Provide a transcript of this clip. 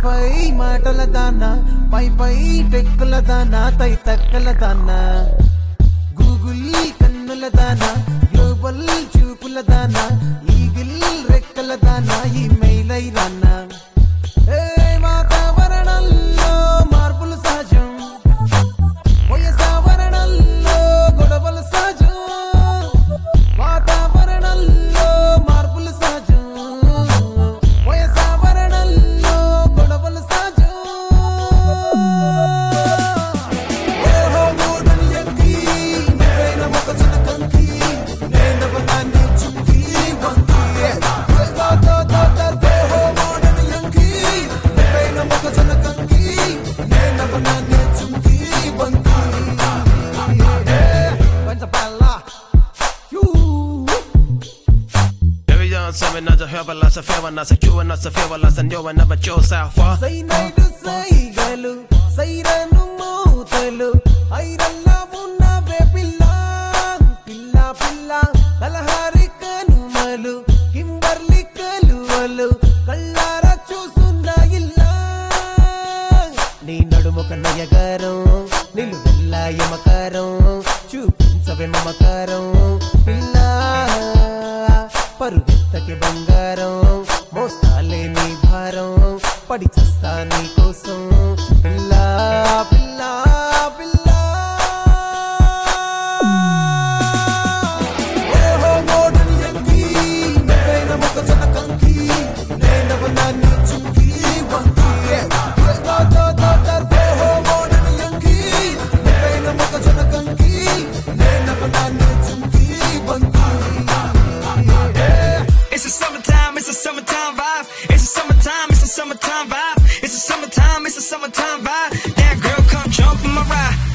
Wifi మాటల దానా పై పై టెక్కుల దానా తై తక్కల దానా గూగుల్ కన్నుల దానా గ్లోబల్ చూపుల దానా ఈగిల్ రెక్కల దానా ఈమెయిల్ రానా ఏ వాతావరణంలో మార్పులు సహజం వయసావరణంలో గొడవలు సహజం వాతావరణంలో మార్పులు సహజం వయసావరణంలో గొడవలు సహజం ఓహో మూడని ఎక్కి నువ్వైన మొక్కజొన్న కంకి నేనవనాన్ని చుక్కి వంకి దో దో దో దో దో ఓహో మూడని ఎక్కి నువ్వైన మొక్కజొన్న కంకి నేనవనాన్ని చుక్కి వంకి పంచపల్ల యూ Every young seven, not a hell, but lots of fear, not a cure, not a fear, lots of new, and never chose out far. Cyanide సైగలు సైరను మూతలు ఐరల్లా ఉన్నవే పిల్ల పిల్ల పిల్ల కలహారి కనుమలు కింబర్లి కలువలు కళ్ళారా చూస్తున్నా ఇల్లా నీ నడుముక నయగారం నిన్ను వెళ్ళా యమకారం చూపించవే మమకారం పిల్ల పరుగెత్తకి బంగారం మోస్తాలే నీ భారం పడి చస్తా నీ కోసం పిల్ల పిల్ల పిల్ల ఓహో మోడని ఎక్కి నువ్వైన మొక్కజొన్న కంకి నేనవనాన్ని చుక్కి వంకి దో దో దో దో దో ఓహో మోడని ఎక్కి నువ్వైన మొక్కజొన్న కంకి నేనవనాన్ని చుక్కి వంకి It's a summertime, it's a summertime vibe. It's a summertime, it's a summertime vibe. It's a summertime, it's a summertime vibe. That girl come jump in my ride.